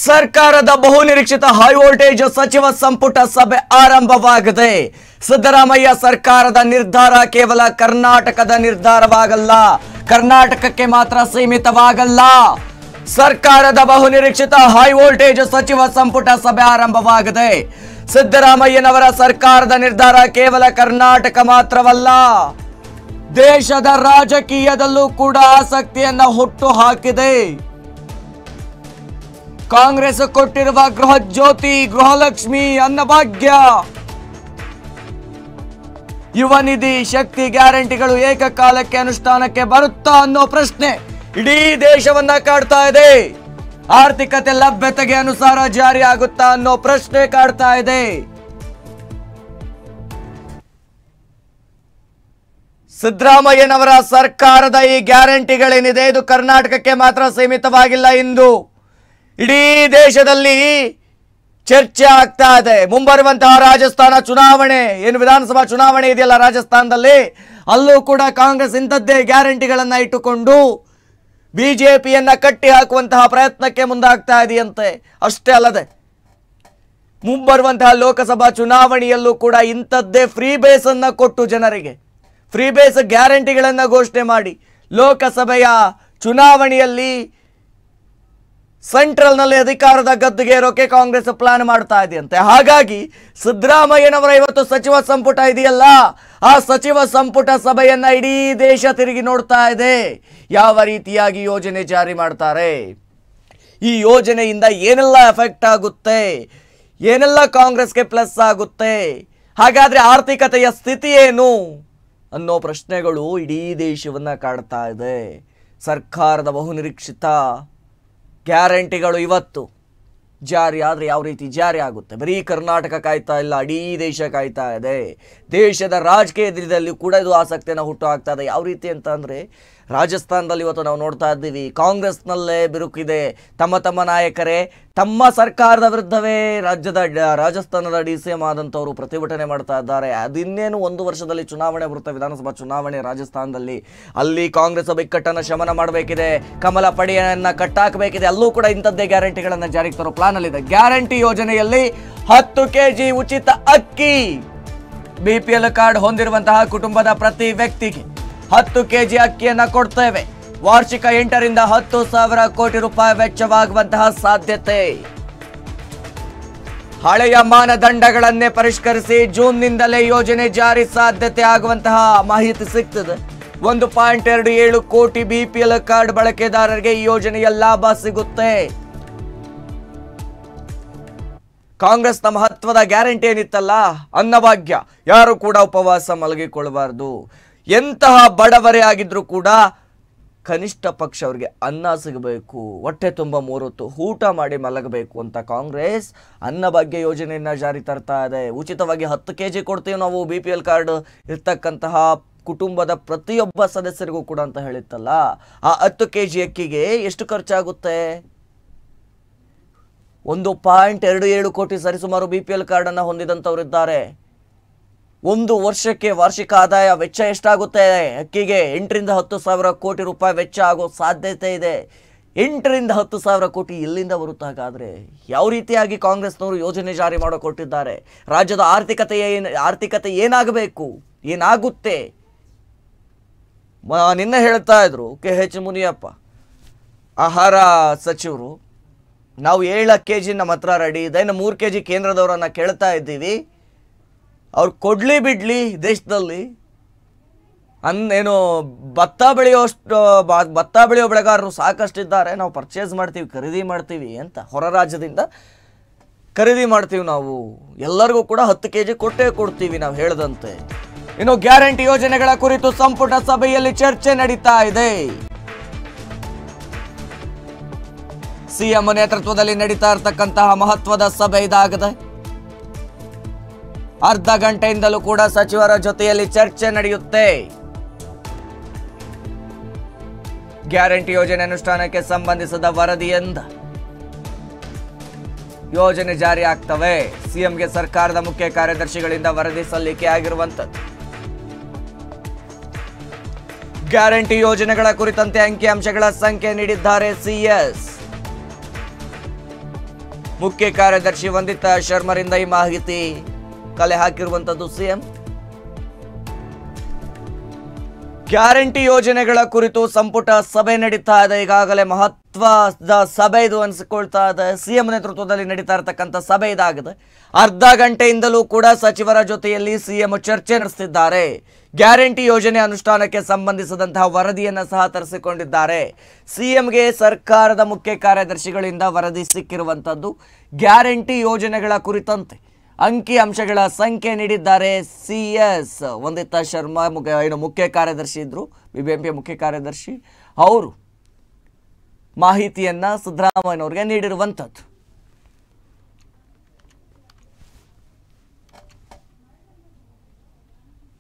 ಸರ್ಕಾರದ ಬಹುನಿರೀಕ್ಷಿತ high voltage ಸಚಿವ ಸಂಪುಟ ಸಭೆ ಆರಂಭವಾಗಿದೆ ಸಿದ್ದರಾಮಯ್ಯ ಸರ್ಕಾರದ ನಿರ್ಧಾರ ಕೇವಲ ಕರ್ನಾಟಕದ ನಿರ್ಧಾರವಾಗಲ್ಲ ಕರ್ನಾಟಕಕ್ಕೆ ಮಾತ್ರ ಸೀಮಿತವಾಗಲ್ಲ ಸರ್ಕಾರದ ಬಹುನಿರೀಕ್ಷಿತ ಹೈ ವೋಲ್ಟೇಜ್ ಸಚಿವ ಸಂಪುಟ ಸಭೆ ಆರಂಭವಾಗಿದೆ ಸಿದ್ದರಾಮಯ್ಯನವರ ಸರ್ಕಾರದ ನಿರ್ಧಾರ ಕೇವಲ ಕರ್ನಾಟಕ ಮಾತ್ರವಲ್ಲ ದೇಶದ ರಾಜಕೀಯದಲ್ಲೂ ಕೂಡ ಆಸಕ್ತಿಯನ್ನ ಹುಟ್ಟು ಹಾಕಿದೆ ಕಾಂಗ್ರೆಸ್ ಕೊಟ್ಟಿರುವ ಗೃಹ ಜ್ಯೋತಿ ಗೃಹಲಕ್ಷ್ಮಿ ಅನ್ನಭಾಗ್ಯ ಯುವ ನಿಧಿ ಶಕ್ತಿ ಗ್ಯಾರಂಟಿಗಳು ಏಕಕಾಲಕ್ಕೆ ಅನುಷ್ಠಾನಕ್ಕೆ ಬರುತ್ತಾ ಅನ್ನೋ ಪ್ರಶ್ನೆ ಇಡೀ ದೇಶವನ್ನ ಕಾಡ್ತಾ ಇದೆ ಆರ್ಥಿಕತೆ ಲಭ್ಯತೆಗೆ ಅನುಸಾರ ಜಾರಿ ಆಗುತ್ತಾ ಅನ್ನೋ ಪ್ರಶ್ನೆ ಕಾಡ್ತಾ ಇದೆ ಸಿದ್ದರಾಮಯ್ಯನವರ ಸರ್ಕಾರದ ಈ ಗ್ಯಾರಂಟಿಗಳೇನಿದೆ ಇದು ಕರ್ನಾಟಕಕ್ಕೆ ಮಾತ್ರ ಸೀಮಿತವಾಗಿಲ್ಲ ಇಂದು ಇಡೀ ದೇಶದಲ್ಲಿ ಚರ್ಚೆ ಆಗ್ತಾ ಇದೆ ಮುಂಬರುವಂತಹ ರಾಜಸ್ಥಾನ ಚುನಾವಣೆ ಏನು ವಿಧಾನಸಭಾ ಚುನಾವಣೆ ಇದೆಯಲ್ಲ ರಾಜಸ್ಥಾನದಲ್ಲಿ ಅಲ್ಲೂ ಕೂಡ ಕಾಂಗ್ರೆಸ್ ಇಂಥದ್ದೇ ಗ್ಯಾರಂಟಿಗಳನ್ನ ಇಟ್ಟುಕೊಂಡು ಬಿಜೆಪಿಯನ್ನ ಕಟ್ಟಿ ಹಾಕುವಂತಹ ಪ್ರಯತ್ನಕ್ಕೆ ಮುಂದಾಗ್ತಾ ಇದೆಯಂತೆ ಅಷ್ಟೇ ಅಲ್ಲದೆ ಮುಂಬರುವಂತಹ ಲೋಕಸಭಾ ಚುನಾವಣೆಯಲ್ಲೂ ಕೂಡ ಇಂಥದ್ದೇ ಫ್ರೀ ಬೇಸ್ ಅನ್ನ ಕೊಟ್ಟು ಜನರಿಗೆ ಫ್ರೀ ಬೇಸ್ ಗ್ಯಾರಂಟಿಗಳನ್ನ ಘೋಷಣೆ ಮಾಡಿ ಲೋಕಸಭೆಯ ಚುನಾವಣೆಯಲ್ಲಿ ಸೆಂಟ್ರಲ್ನಲ್ಲಿ ಅಧಿಕಾರದ ಗದ್ದುಗೆ ಏರೋಕೆ ಕಾಂಗ್ರೆಸ್ ಪ್ಲಾನ್ ಮಾಡ್ತಾ ಇದೆಯಂತೆ ಹಾಗಾಗಿ ಸಿದ್ದರಾಮಯ್ಯನವರ ಇವತ್ತು ಸಚಿವ ಸಂಪುಟ ಇದೆಯಲ್ಲ ಆ ಸಚಿವ ಸಂಪುಟ ಸಭೆಯನ್ನ ಇಡೀ ದೇಶ ತಿರುಗಿ ನೋಡ್ತಾ ಇದೆ ಯಾವ ರೀತಿಯಾಗಿ ಯೋಜನೆ ಜಾರಿ ಮಾಡ್ತಾರೆ ಈ ಯೋಜನೆಯಿಂದ ಏನೆಲ್ಲ ಎಫೆಕ್ಟ್ ಆಗುತ್ತೆ ಏನೆಲ್ಲ ಕಾಂಗ್ರೆಸ್ಗೆ ಪ್ಲಸ್ ಆಗುತ್ತೆ ಹಾಗಾದ್ರೆ ಆರ್ಥಿಕತೆಯ ಸ್ಥಿತಿ ಏನು ಅನ್ನೋ ಪ್ರಶ್ನೆಗಳು ಇಡೀ ದೇಶವನ್ನ ಕಾಡ್ತಾ ಇದೆ ಸರ್ಕಾರದ ಬಹುನಿರೀಕ್ಷಿತ ಗ್ಯಾರಂಟಿಗಳು ಇವತ್ತು ಜಾರಿ ಆದರೆ ಯಾವ ರೀತಿ ಜಾರಿ ಆಗುತ್ತೆ ಬರೀ ಕರ್ನಾಟಕ ಕಾಯ್ತಾ ಇಲ್ಲ ಇಡೀ ದೇಶ ಕಾಯ್ತಾ ಇದೆ ದೇಶದ ರಾಜಕೀಯದಲ್ಲಿ ಕೂಡ ಇದು ಆಸಕ್ತಿಯನ್ನು ಹುಟ್ಟು ಹಾಕ್ತಾ ಇದೆ ಯಾವ ರೀತಿ ಅಂತ ಅಂದರೆ ರಾಜಸ್ಥಾನದಲ್ಲಿ ಇವತ್ತು ನಾವು ನೋಡ್ತಾ ಇದ್ದೀವಿ ಕಾಂಗ್ರೆಸ್ನಲ್ಲೇ ಬಿರುಕಿದೆ ತಮ್ಮ ತಮ್ಮ ನಾಯಕರೇ ತಮ್ಮ ಸರ್ಕಾರದ ವಿರುದ್ಧವೇ ರಾಜ್ಯದ ಡ- ರಾಜಸ್ಥಾನದ ಡಿ ಸಿ ಎಂ ಆದಂಥವರು ಪ್ರತಿಭಟನೆ ಮಾಡ್ತಾ ಇದ್ದಾರೆ ಅದಿನ್ನೇನು ಒಂದು ವರ್ಷದಲ್ಲಿ ಚುನಾವಣೆ ಬರುತ್ತೆ ವಿಧಾನಸಭಾ ಚುನಾವಣೆ ರಾಜಸ್ಥಾನದಲ್ಲಿ ಅಲ್ಲಿ ಕಾಂಗ್ರೆಸ್ ಬಿಕ್ಕಟ್ಟನ್ನು ಶಮನ ಮಾಡಬೇಕಿದೆ ಕಮಲ ಪಡೆಯನ್ನ ಕಟ್ಟಾಕಬೇಕಿದೆ ಅಲ್ಲೂ ಕೂಡ ಇಂಥದ್ದೇ ಗ್ಯಾರಂಟಿಗಳನ್ನು ಜಾರಿಗೆ ತರೋ ಪ್ಲಾನ್ ಅಲ್ಲಿದೆ ಗ್ಯಾರಂಟಿ ಯೋಜನೆಯಲ್ಲಿ ಹತ್ತು ಕೆಜಿ ಉಚಿತ ಅಕ್ಕಿ ಬಿ ಪಿ ಎಲ್ ಕಾರ್ಡ್ ಹೊಂದಿರುವಂತಹ ಕುಟುಂಬದ ಪ್ರತಿ ವ್ಯಕ್ತಿಗೆ ಹತ್ತು ಕೆಜಿ ಅಕ್ಕಿಯನ್ನ ಕೊಡ್ತೇವೆ ವಾರ್ಷಿಕ ಎಂಟರಿಂದ ಹತ್ತು ಸಾವಿರ ಕೋಟಿ ರೂಪಾಯಿ ವೆಚ್ಚವಾಗುವಂತಹ ಸಾಧ್ಯತೆ ಹಳೆಯ ಮಾನದಂಡಗಳನ್ನೇ ಪರಿಷ್ಕರಿಸಿ ಜೂನ್ನಿಂದಲೇ ಯೋಜನೆ ಜಾರಿ ಸಾಧ್ಯತೆ ಆಗುವಂತಹ ಮಾಹಿತಿ ಸಿಗ್ತದೆ ಒಂದು ಪಾಯಿಂಟ್ ಎರಡು ಏಳು ಕೋಟಿ ಬಿಪಿಎಲ್ ಕಾರ್ಡ್ ಬಳಕೆದಾರರಿಗೆ ಈ ಯೋಜನೆಯ ಲಾಭ ಸಿಗುತ್ತೆ ಕಾಂಗ್ರೆಸ್ನ ಮಹತ್ವದ ಗ್ಯಾರಂಟಿ ಏನಿತ್ತಲ್ಲ ಅನ್ನಭಾಗ್ಯ ಯಾರು ಕೂಡ ಉಪವಾಸ ಮಲಗಿಕೊಳ್ಳಬಾರದು ಎಂತಹ ಬಡವರೇ ಆಗಿದ್ರು ಕೂಡ ಕನಿಷ್ಠ ಪಕ್ಷ ಅವರಿಗೆ ಅನ್ನ ಸಿಗಬೇಕು ಹೊಟ್ಟೆ ತುಂಬ ಮೂರೊತ್ತು ಊಟ ಮಾಡಿ ಮಲಗಬೇಕು ಅಂತ ಕಾಂಗ್ರೆಸ್ ಅನ್ನಭಾಗ್ಯ ಯೋಜನೆಯನ್ನ ಜಾರಿ ತರ್ತಾ ಇದೆ ಉಚಿತವಾಗಿ ಹತ್ತು ಕೆ ಜಿ ಕೊಡ್ತೀವಿ ನಾವು ಬಿ ಪಿ ಎಲ್ ಕಾರ್ಡ್ ಇರ್ತಕ್ಕಂತಹ ಕುಟುಂಬದ ಪ್ರತಿಯೊಬ್ಬ ಸದಸ್ಯರಿಗೂ ಕೂಡ ಅಂತ ಹೇಳಿತ್ತಲ್ಲ ಆ ಹತ್ತು ಕೆ ಜಿ ಅಕ್ಕಿಗೆ ಎಷ್ಟು ಖರ್ಚಾಗುತ್ತೆ ಒಂದು ಪಾಯಿಂಟ್ ಎರಡು ಏಳು ಕೋಟಿ ಸರಿಸುಮಾರು ಬಿ ಪಿ ಎಲ್ ಕಾರ್ಡನ್ನು ಹೊಂದಿದಂಥವರಿದ್ದಾರೆ ಒಂದು ವರ್ಷಕ್ಕೆ ವಾರ್ಷಿಕ ಆದಾಯ ವೆಚ್ಚ ಎಷ್ಟಾಗುತ್ತೆ ಅಕ್ಕಿಗೆ ಎಂಟರಿಂದ ಹತ್ತು ಸಾವಿರ ಕೋಟಿ ರೂಪಾಯಿ ವೆಚ್ಚ ಆಗೋ ಸಾಧ್ಯತೆ ಇದೆ ಎಂಟರಿಂದ ಹತ್ತು ಸಾವಿರ ಕೋಟಿ ಎಲ್ಲಿಂದ ಬರುತ್ತೆ ಹಾಗಾದರೆ ಯಾವ ರೀತಿಯಾಗಿ ಕಾಂಗ್ರೆಸ್ನವರು ಯೋಜನೆ ಜಾರಿ ಮಾಡೋ ಕೊಟ್ಟಿದ್ದಾರೆ ರಾಜ್ಯದ ಆರ್ಥಿಕತೆ ಏನು ಆರ್ಥಿಕತೆ ಏನಾಗಬೇಕು ಏನಾಗುತ್ತೆ ಮ- ನಿನ್ನೆ ಹೇಳ್ತಾ ಇದ್ರು ಕೆ ಎಚ್ ಮುನಿಯಪ್ಪ ಆಹಾರ ಸಚಿವರು ನಾವು ಏಳು ಕೆ ಜಿ ನಮ್ಮ ಹತ್ರ ರೆಡಿ ಇದೆ ಇನ್ನು ಮೂರು ಕೆ ಜಿ ಕೇಂದ್ರದವರನ್ನ ಕೇಳ್ತಾ ಇದ್ದೀವಿ ಅವ್ರು ಕೊಡ್ಲಿ ಬಿಡ್ಲಿ ದೇಶದಲ್ಲಿ ಅಂದೇನು ಭತ್ತ ಬೆಳೆಯೋಷ್ಟು ಬ- ಭತ್ತ ಬೆಳೆಯೋ ಬೆಳೆಗಾರರು ಸಾಕಷ್ಟಿದ್ದಾರೆ ನಾವು ಪರ್ಚೇಸ್ ಮಾಡ್ತೀವಿ ಖರೀದಿ ಮಾಡ್ತೀವಿ ಅಂತ ಹೊರ ರಾಜ್ಯದಿಂದ ಖರೀದಿ ಮಾಡ್ತೀವಿ ನಾವು ಎಲ್ಲರಿಗೂ ಕೂಡ ಹತ್ತು ಕೆ ಜಿ ಕೊಟ್ಟೇ ಕೊಡ್ತೀವಿ ನಾವು ಹೇಳ್ದಂತೆ ಇನ್ನು ಗ್ಯಾರಂಟಿ ಯೋಜನೆಗಳ ಕುರಿತು ಸಂಪುಟ ಸಭೆಯಲ್ಲಿ ಚರ್ಚೆ ನಡೀತಾ ಇದೆ ಸಿಎಂ ನೇತೃತ್ವದಲ್ಲಿ ನಡೀತಾ ಇರತಕ್ಕಂತಹ ಮಹತ್ವದ ಸಭೆ ಇದಾಗಿದೆ ಅರ್ಧ ಗಂಟೆಯಿಂದಲೂ ಕೂಡ ಸಚಿವರ ಜೊತೆಯಲ್ಲಿ ಚರ್ಚೆ ನಡೆಯುತ್ತೆ ಗ್ಯಾರಂಟಿ ಯೋಜನೆ ಅನುಷ್ಠಾನಕ್ಕೆ ಸಂಬಂಧಿಸಿದ ವರದಿಯಿಂದ ಯೋಜನೆ ಜಾರಿ ಆಗ್ತವೆ ಸಿಎಂಗೆ ಸರ್ಕಾರದ ಮುಖ್ಯ ಕಾರ್ಯದರ್ಶಿಗಳಿಂದ ವರದಿ ಸಲ್ಲಿಕೆ ಆಗಿರುವಂತದ್ದು ಗ್ಯಾರಂಟಿ ಯೋಜನೆಗಳ ಕುರಿತಂತೆ ಅಂಕಿಅಂಶಗಳ ಸಂಖ್ಯೆ ನೀಡಿದ್ದಾರೆ ಸಿಎಸ್ ಮುಖ್ಯ ಕಾರ್ಯದರ್ಶಿ ವಂದಿತಾ ಶರ್ಮರಿಂದ ಈ ಮಾಹಿತಿ ಕಲೆ ಹಾಕಿರುವಂತದ್ದು ಸಿಎಂ ಗ್ಯಾರಂಟಿ ಯೋಜನೆಗಳ ಕುರಿತು ಸಂಪುಟ ಸಭೆ ನಡೀತಾ ಇದೆ ಈಗಾಗಲೇ ಮಹತ್ವದ ಸಭೆ ಇದು ಅನಿಸಿಕೊಳ್ತಾ ಇದೆ ಸಿಎಂ ನೇತೃತ್ವದಲ್ಲಿ ನಡೀತಾ ಇರತಕ್ಕಂಥ ಸಭೆ ಇದಾಗಿದೆ ಅರ್ಧ ಗಂಟೆಯಿಂದಲೂ ಕೂಡ ಸಚಿವರ ಜೊತೆಯಲ್ಲಿ ಸಿಎಂ ಚರ್ಚೆ ನಡೆಸುತ್ತಿದ್ದಾರೆ ಗ್ಯಾರಂಟಿ ಯೋಜನೆ ಅನುಷ್ಠಾನಕ್ಕೆ ಸಂಬಂಧಿಸಿದಂತಹ ವರದಿಯನ್ನು ಸಹ ತರಿಸಿಕೊಂಡಿದ್ದಾರೆ ಸಿಎಂಗೆ ಸರ್ಕಾರದ ಮುಖ್ಯ ಕಾರ್ಯದರ್ಶಿಗಳಿಂದ ವರದಿ ಸಿಕ್ಕಿರುವಂಥದ್ದು ಗ್ಯಾರಂಟಿ ಯೋಜನೆಗಳ ಕುರಿತಂತೆ ಅಂಕಿ ಅಂಶಗಳ ಸಂಖ್ಯೆ ನೀಡಿದ್ದಾರೆ ಸಿ ಎಸ್ ವಂದಿತಾ ಶರ್ಮಾ ಮುಖ್ಯ ಏನು ಮುಖ್ಯ ಕಾರ್ಯದರ್ಶಿ ಇದ್ರು ಬಿಬಿಎಂಪಿ ಮುಖ್ಯ ಕಾರ್ಯದರ್ಶಿ ಅವರು ಮಾಹಿತಿಯನ್ನ ಸಿದ್ದರಾಮಯ್ಯನವ್ರಿಗೆ ನೀಡಿರುವಂಥದ್ದು